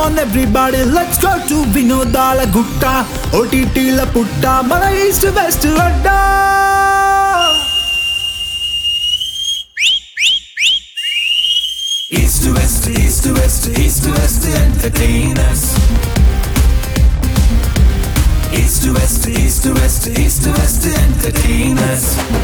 Come on everybody let's go to వినోదాల గుట్ట ఓటీటీల పుట్ట మన ఈస్ట్ వెస్ట్ అడ్డా East to west, east to west, east to west entertainers. East to west, east to west, east to west entertainers.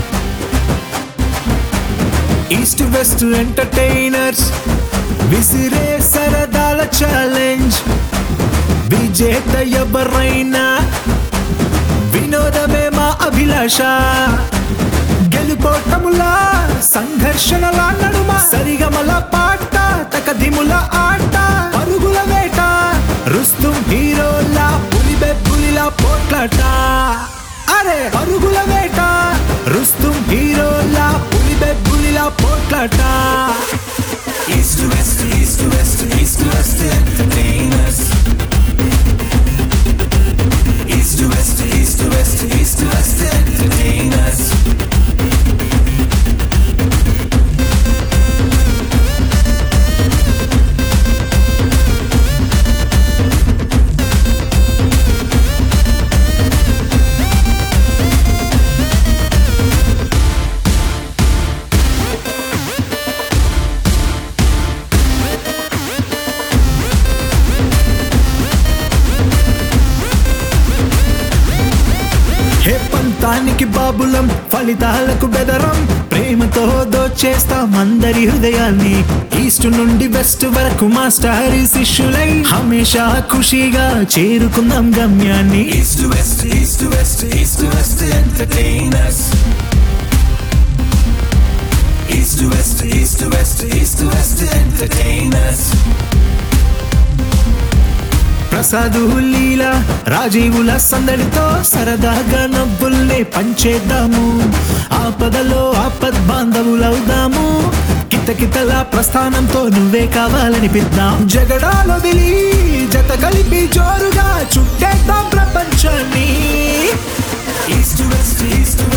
East west entertainers విసిరే సరదాల challenge విజేత ఎవరైనా వినోదమే మా అభిలాష గెలుపోటముల సంఘర్షణల నడుమ సరిగమల పాట తకదిముల ఆట పరుగుల వేట రుస్తుం హీరోల పులిబె పులిల పోట్లాట అరే పరుగుల వేట రుస్తుం హీరోల పులిబె పులిల పోట్లాట East to west, east to west, east to west entertainers. East to west, east to west, east to west entertainers. హే పంతానికి బాబులం ఫలితాలకు బెదరం ప్రేమతో దోచేస్తాం అందరి హృదయాన్ని ఈస్ట్ నుండి వెస్ట్ వరకు మాస్టర్ శిష్యులై హమేషా ఖుషిగా చేరుకుందాం గమ్యాన్ని East to west, east to west, east to west entertainers. East to west, east to west, east to west entertainers. Prasad లీల రాజీవుల సందడితో సరదాగా నవ్వుల్నే పంచేద్దాము ఆపదలో ఆపద్ బాంధవులవుదాము కితకితల ప్రస్థానంతో నువ్వే కావాలనిపిద్దాం జగడాలో విలి జత కలిపి జోరుగా చుట్టేద్దాం ప్రపంచాన్ని East to west, east to